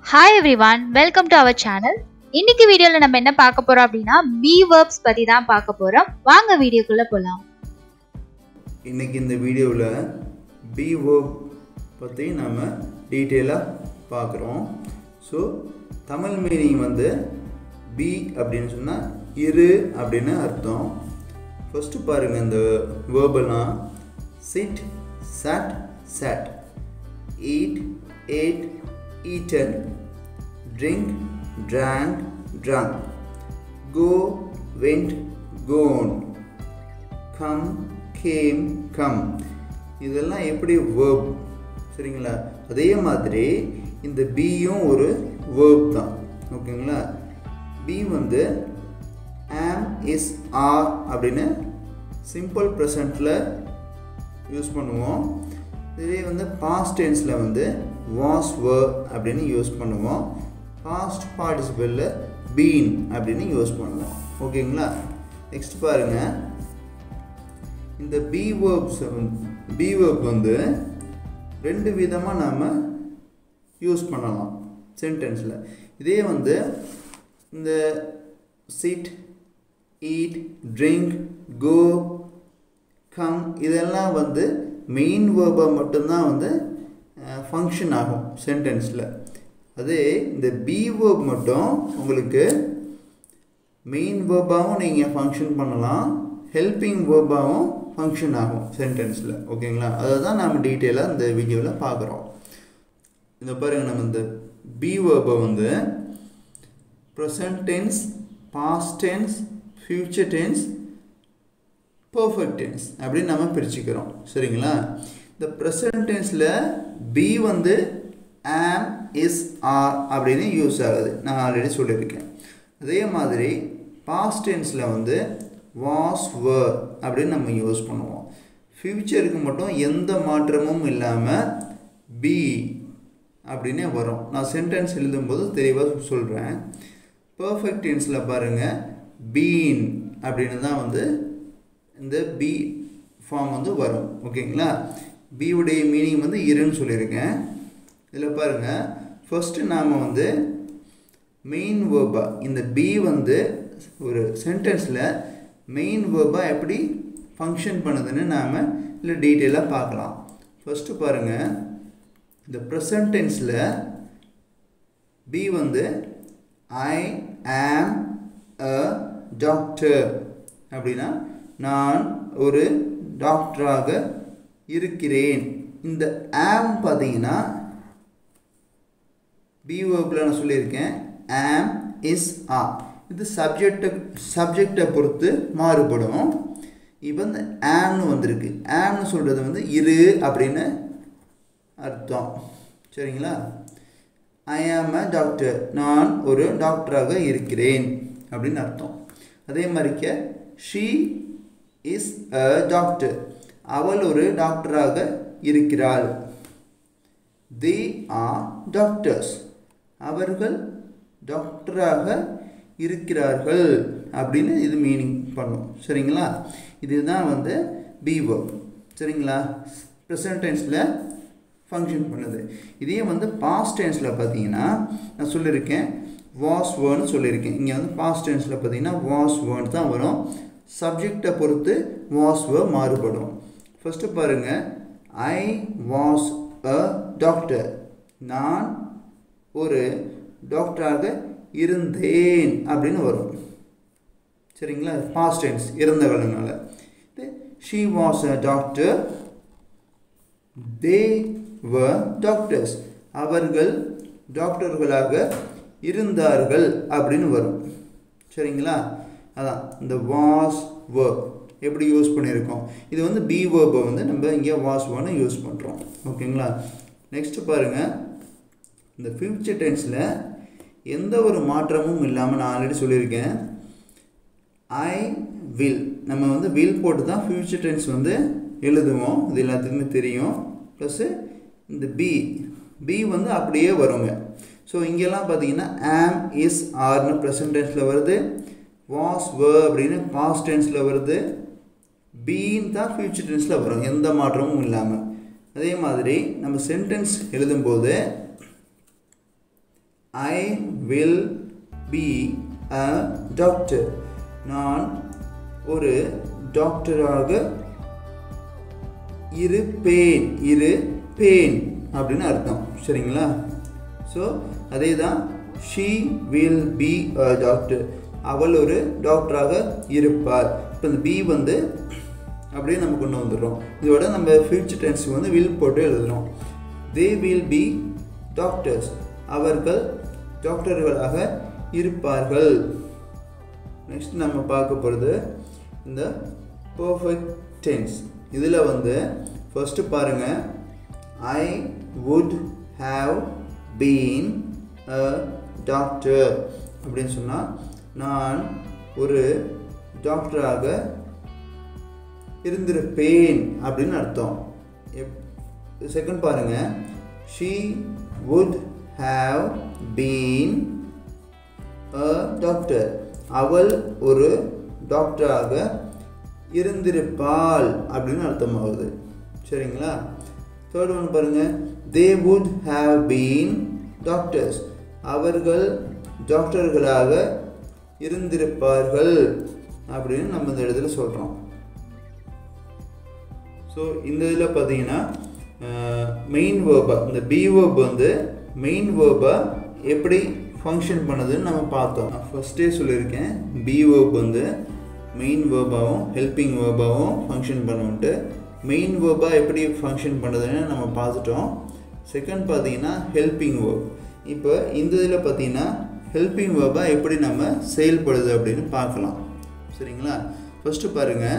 hi everyone welcome to our channel இன்னைக்கு வீடியோவில் நம்ம என்ன பார்க்க போறோம் அப்படின்னா பி வேர்ப்ஸ் பத்தி தான் பார்க்க போறோம் வாங்க வீடியோக்குள்ள போலாம் இன்னைக்கு இந்த வீடியோவில் பி வேர்ப் பற்றி நாம் டீட்டெயிலாக பார்க்குறோம் ஸோ தமிழ் மீனிங் வந்து பி அப்படின்னு சொன்னால் இரு அப்படின்னு அர்த்தம் ஃபஸ்ட்டு பாருங்கள் இந்த வேர்பெல்லாம் sit sat sat eat ate eaten drink drank drunk go went gone come came come இதெல்லாம் எப்படி வேர்ப் சரிங்களா அதே மாதிரி இந்த பியும் ஒரு வேர்ப் தான் ஓகேங்களா பி வந்து ஆம் இஸ் ஆர் அப்படின்னு சிம்பிள் ப்ரெசண்ட்டில் யூஸ் பண்ணுவோம் இதே வந்து பாஸ்ட் டென்ஸில் வந்து வாஸ் வர் அப்படின்னு யூஸ் பண்ணுவோம் பாஸ்ட் பார்ட்டிசிபிளில் பீன் அப்படின்னு யூஸ் பண்ணுவோம் ஓகேங்களா நெக்ஸ்ட் பாருங்கள் இந்த பி வேர்ப்ஸ் பி வேர்ப் வந்து ரெண்டு விதமாக நாம் யூஸ் பண்ணலாம் சென்டென்ஸில் இதே வந்து இந்த sit eat drink go come இதெல்லாம் வந்து மெயின் வேர்பாக மட்டும்தான் வந்து ஃபங்க்ஷன் ஆகும் சென்டென்ஸில் அதே இந்த பி வேர்ப் மட்டும் உங்களுக்கு மெயின் வேர்பாகவும் நீங்கள் ஃபங்க்ஷன் பண்ணலாம் ஹெல்பிங் வேர்பாகவும் ஃபங்க்ஷன் ஆகும் சென்டென்ஸில் ஓகேங்களா அதை தான் நம்ம டீட்டெயிலாக இந்த வீடியோவில் பார்க்குறோம் இந்த பாருங்கள் நம்ம இந்த பி வேர்பை வந்து present tense past tense future tense perfect tense அப்படின்னு நம்ம பிரிச்சுக்கிறோம் சரிங்களா இந்த ப்ரெசன்ட் டென்ஸில் பி வந்து ஆம் இஸ் ஆர் அப்படின்னு யூஸ் ஆகுது நான் ஆல்ரெடி சொல்லியிருக்கேன் அதே மாதிரி பாஸ்ட் டென்ஸில் வந்து வாஸ் வர் அப்படின்னு நம்ம யூஸ் பண்ணுவோம் ஃப்யூச்சருக்கு மட்டும் எந்த மாற்றமும் இல்லாமல் பி அப்படின்னே வரும் நான் சென்டென்ஸ் எழுதும்போது தெளிவாக சொல்கிறேன் பர்ஃபெக்ட் டென்ஸில் பாருங்கள் பீன் அப்படின்னு தான் வந்து இந்த பி ஃபார்ம் வந்து வரும் ஓகேங்களா பியுடைய மீனிங் வந்து இருன்னு சொல்லியிருக்கேன் இதில் பாருங்கள் ஃபஸ்ட்டு நாம் வந்து மெயின் வேர்பாக இந்த பி வந்து ஒரு சென்டென்ஸில் மெயின் வேர்பாக எப்படி ஃபங்க்ஷன் பண்ணுதுன்னு நாம் இல்லை டீட்டெயிலாக பார்க்கலாம் ஃபஸ்ட்டு பாருங்கள் இந்த ப்ரெசன்ட் டென்ஸில் பி வந்து ஐ ஆம் அ டாக்டர் அப்படின்னா நான் ஒரு டாக்டராக இருக்கிறேன் இந்த ஆம் பார்த்தீங்கன்னா பி வேர்பில் நான் சொல்லியிருக்கேன் ஆம் இஸ் ஆ இது சப்ஜெக்டை சப்ஜெக்டை பொறுத்து மாறுபடும் இப்போ இந்த ஆம்னு வந்திருக்கு ஆம்னு சொல்கிறது வந்து இரு அப்படின்னு அர்த்தம் சரிங்களா ஐ ஆம் அ டாக்டர் நான் ஒரு டாக்டராக இருக்கிறேன் அப்படின்னு அர்த்தம் அதே மாதிரிக்க ஷீ இஸ் அ டாக்டர் அவள் ஒரு டாக்டராக இருக்கிறாள் தி ஆர் டாக்டர்ஸ் அவர்கள் டாக்டராக இருக்கிறார்கள் அப்படின்னு இது மீனிங் பண்ணும் சரிங்களா இதுதான் வந்து பி வேர்ப் சரிங்களா ப்ரெசன்ட் டென்ஸில் ஃபங்க்ஷன் பண்ணுது இதே வந்து பாஸ்ட் டென்ஸில் பார்த்தீங்கன்னா நான் சொல்லியிருக்கேன் வாஸ் வேர்னு சொல்லியிருக்கேன் இங்கே வந்து பாஸ்ட் டென்ஸில் பார்த்தீங்கன்னா வாஸ் வேர்ன் தான் வரும் சப்ஜெக்டை பொறுத்து வாஸ் வே மாறுபடும் ஃபஸ்ட்டு பாருங்கள் ஐ வாஸ் அ டாக்டர் நான் ஒரு டாக்டராக இருந்தேன் அப்படின்னு வரும் சரிங்களா பாஸ்ட் டென்ஸ் இறந்த காலனால she was a doctor they were doctors அவர்கள் டாக்டர்களாக இருந்தார்கள் அப்படின்னு வரும் சரிங்களா அதான் இந்த வாஸ் வேர்ப் எப்படி யூஸ் பண்ணியிருக்கோம் இது வந்து பி வேர்பை வந்து நம்ம இங்கே வாஸ் வேர்னு யூஸ் பண்ணுறோம் ஓகேங்களா நெக்ஸ்ட்டு பாருங்கள் இந்த ஃபியூச்சர் டென்ஸில் எந்த ஒரு மாற்றமும் இல்லாமல் நான் ஆல்ரெடி சொல்லியிருக்கேன் ஐ வில் நம்ம வந்து வில் போட்டு தான் ஃபியூச்சர் டென்ஸ் வந்து எழுதுவோம் இது எல்லாத்துக்குமே தெரியும் ப்ளஸ்ஸு இந்த பி பி வந்து அப்படியே வருங்க ஸோ இங்கெல்லாம் பார்த்தீங்கன்னா ஆம் இஸ் ஆர்னு ப்ரெசன்ட் டென்ஸில் வருது வாஸ் வ அப்படின்னு பாஸ்ட் டென்ஸில் வருது பீன் தான் ஃபியூச்சர் டென்ஸில் வரும் எந்த மாற்றமும் இல்லாமல் அதே மாதிரி நம்ம சென்டென்ஸ் எழுதும்போது I will be a doctor நான் ஒரு டாக்டராக இருப்பேன் இருப்பேன் அப்படின்னு அர்த்தம் சரிங்களா ஸோ அதே தான் she will be a doctor அவள் ஒரு டாக்டராக இருப்பார் இப்போ இந்த பி வந்து அப்படியே நம்ம கொண்டு வந்துடுறோம் இதோட நம்ம ஃபியூச்சர் டென்ஸுக்கு வந்து வில் போட்டு எழுதுகிறோம் தே வில் பி டாக்டர்ஸ் அவர்கள் டாக்டர்களாக இருப்பார்கள் நெக்ஸ்ட் நம்ம பார்க்க போகிறது இந்த பர்ஃபெக்ட் டென்ஸ் இதில் வந்து ஃபஸ்ட்டு பாருங்கள் I would have been a doctor அப்படின்னு சொன்னால் நான் ஒரு டாக்டராக இருந்திருப்பேன் அப்படின்னு அர்த்தம் செகண்ட் பாருங்க she would have been a doctor அவள் ஒரு டாக்டராக இருந்திருப்பாள் அப்படின்னு அர்த்தமாகுது சரிங்களா தேர்ட் ஒன் பாருங்க they would have been doctors அவர்கள் டாக்டர்களாக இருந்திருப்பார்கள் அப்படின்னு நம்ம இந்த இடத்துல சொல்கிறோம் ஸோ இந்த இதில் பார்த்தீங்கன்னா மெயின் வேர்பா இந்த பி வேர்ப் வந்து மெயின் வேர்பா எப்படி ஃபங்க்ஷன் பண்ணுதுன்னு நம்ம பார்த்தோம் நான் ஃபஸ்ட்டே சொல்லியிருக்கேன் பி வேர்ப் வந்து மெயின் வேர்பாகவும் ஹெல்பிங் வேர்பாகவும் ஃபங்க்ஷன் பண்ணுன்ட்டு மெயின் வேர்பாக எப்படி ஃபங்க்ஷன் பண்ணுதுன்னு நம்ம பார்த்துட்டோம் செகண்ட் பார்த்தீங்கன்னா ஹெல்பிங் வேர்ப் இப்போ இந்த இதில் பார்த்தீங்கன்னா ஹெல்பிங் வேர்பாக எப்படி நம்ம செயல்படுது அப்படின்னு பார்க்கலாம் சரிங்களா ஃபஸ்ட்டு பாருங்கள்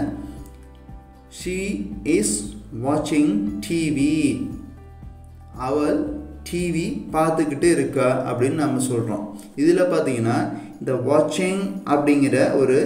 ஷீ இஸ் வாட்சிங் டிவி அவள் டிவி பார்த்துக்கிட்டு இருக்கா அப்படின்னு நம்ம சொல்கிறோம் இதில் பார்த்தீங்கன்னா இந்த வாட்சிங் அப்படிங்கிற ஒரு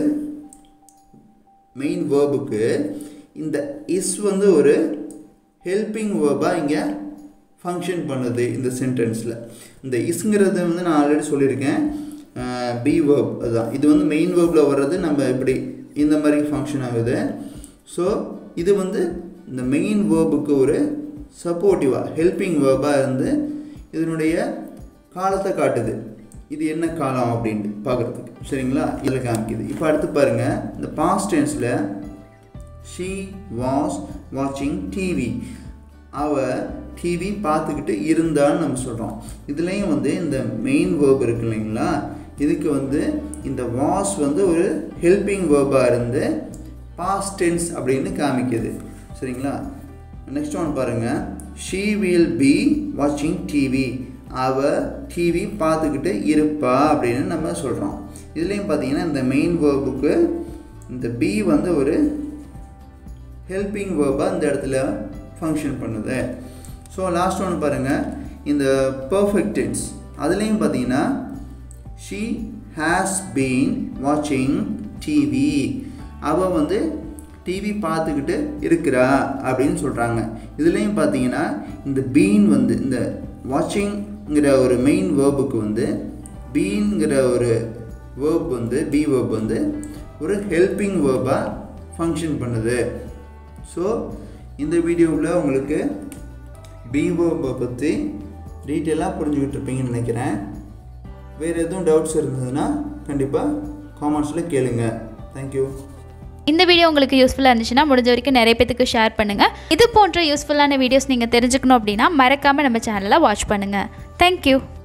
மெயின் வேர்புக்கு இந்த இஸ் வந்து ஒரு ஹெல்பிங் வேர்பாக இங்கே ஃபங்க்ஷன் பண்ணுது இந்த சென்டென்ஸில் இந்த இஸ்ங்கிறது வந்து நான் ஆல்ரெடி சொல்லியிருக்கேன் பி வேர்ப் அதுதான் இது வந்து மெயின் வேர்பில் வர்றது நம்ம இப்படி இந்த மாதிரி ஃபங்க்ஷன் ஆகுது ஸோ இது வந்து இந்த மெயின் வேர்புக்கு ஒரு சப்போர்ட்டிவாக ஹெல்பிங் வேர்பாக இருந்து இதனுடைய காலத்தை காட்டுது இது என்ன காலம் அப்படின்ட்டு பார்க்குறதுக்கு சரிங்களா இதில் காமிக்குது இப்போ அடுத்து பாருங்கள் இந்த பாஸ்ட் டென்ஸில் ஷீ வாஸ் வாட்சிங் டிவி அவ டிவி பார்த்துக்கிட்டு இருந்தான்னு நம்ம சொல்கிறோம் இதுலேயும் வந்து இந்த மெயின் வேர்ப் இருக்கு இல்லைங்களா இதுக்கு வந்து இந்த வாஸ் வந்து ஒரு ஹெல்பிங் வேர்பாக இருந்து பாஸ்ட் டென்ஸ் அப்படின்னு காமிக்குது சரிங்களா நெக்ஸ்ட் ஒன் பாருங்கள் ஷீ வில் பி வாட்சிங் டிவி அவ டிவி பார்த்துக்கிட்டு இருப்பா அப்படின்னு நம்ம சொல்கிறோம் இதுலேயும் பார்த்தீங்கன்னா இந்த மெயின் வேர்புக்கு இந்த பி வந்து ஒரு ஹெல்பிங் வேர்பாக இந்த இடத்துல ஃபங்க்ஷன் பண்ணுது ஸோ லாஸ்ட் ஒன்று பாருங்கள் இந்த பர்ஃபெக்ட் டென்ஸ் அதுலேயும் பார்த்தீங்கன்னா ஷீ ஹேஸ் பீன் வாட்சிங் டிவி அவள் வந்து டிவி பார்த்துக்கிட்டு இருக்கிறா அப்படின்னு சொல்கிறாங்க இதுலேயும் பார்த்தீங்கன்னா இந்த பீன் வந்து இந்த வாட்சிங்கிற ஒரு மெயின் வேர்புக்கு வந்து பீன்கிற ஒரு வேர்ப் வந்து பி வேர்ப் வந்து ஒரு ஹெல்பிங் வேர்பாக ஃபங்க்ஷன் பண்ணுது ஸோ இந்த வீடியோவில் உங்களுக்கு பி வேர்பை பற்றி டீட்டெயிலாக புரிஞ்சுக்கிட்டு இருப்பீங்கன்னு நினைக்கிறேன் வேறு எதுவும் டவுட்ஸ் இருந்ததுன்னா கண்டிப்பாக காமெண்ட்ஸில் கேளுங்க தேங்க்யூ இந்த வீடியோ உங்களுக்கு யூஸ்ஃபுல்லாக இருந்துச்சுன்னா முடிஞ்ச வரைக்கும் நிறைய பேத்துக்கு ஷேர் பண்ணுங்கள் இது போன்ற யூஸ்ஃபுல்லான வீடியோஸ் நீங்கள் தெரிஞ்சுக்கணும் அப்படின்னா மறக்காமல் நம்ம சேனலை வாட்ச் பண்ணுங்கள் தேங்க்யூ